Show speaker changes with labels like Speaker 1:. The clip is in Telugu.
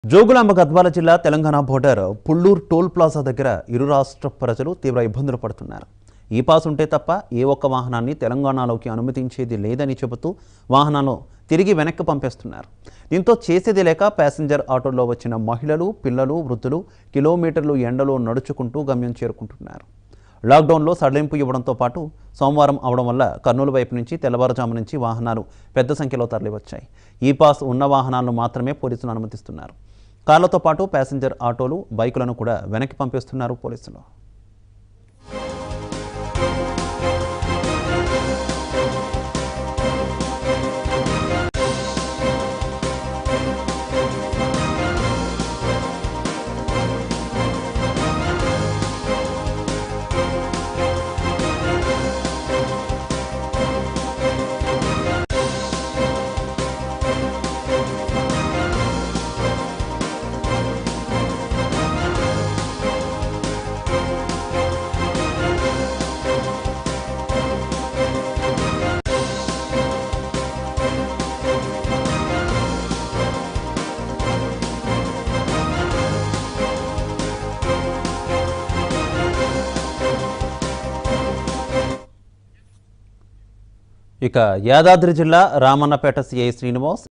Speaker 1: జోగులాంబ గద్వాల జిల్లా Telangana border Pulluru toll plaza దగ్గర ఇరు రాష్ట్ర ప్రజలు తీవ్ర ఇబ్బందులు పడుతున్నారు ఈ పాస్ ఉంటే తప్ప ఏ ఒక్క వాహనాన్ని తెలంగాణలోకి అనుమతించేది లేదని చెబుతూ వాహనాలను తిరిగి వెనక్కి పంపేస్తున్నారు దీంతో చేసేది లేక ప్యాసింజర్ ఆటోలో వచ్చిన మహిళలు పిల్లలు వృద్ధులు కిలోమీటర్లు ఎండలో నడుచుకుంటూ గమ్యం చేరుకుంటున్నారు లాక్డౌన్లో సడలింపు ఇవ్వడంతో పాటు సోమవారం అవడం వల్ల కర్నూలు వైపు నుంచి తెల్లవారుజాము నుంచి వాహనాలు పెద్ద సంఖ్యలో తరలివచ్చాయి ఈ పాస్ ఉన్న వాహనాలను మాత్రమే పోలీసులు అనుమతిస్తున్నారు కార్లతో పాటు ప్యాసింజర్ ఆటోలు బైకులను కూడా వెనక్కి పంపిస్తున్నారు పోలీసులు ఇక యాదాద్రి జిల్లా రామన్నపేట సిఐ శ్రీనివాస్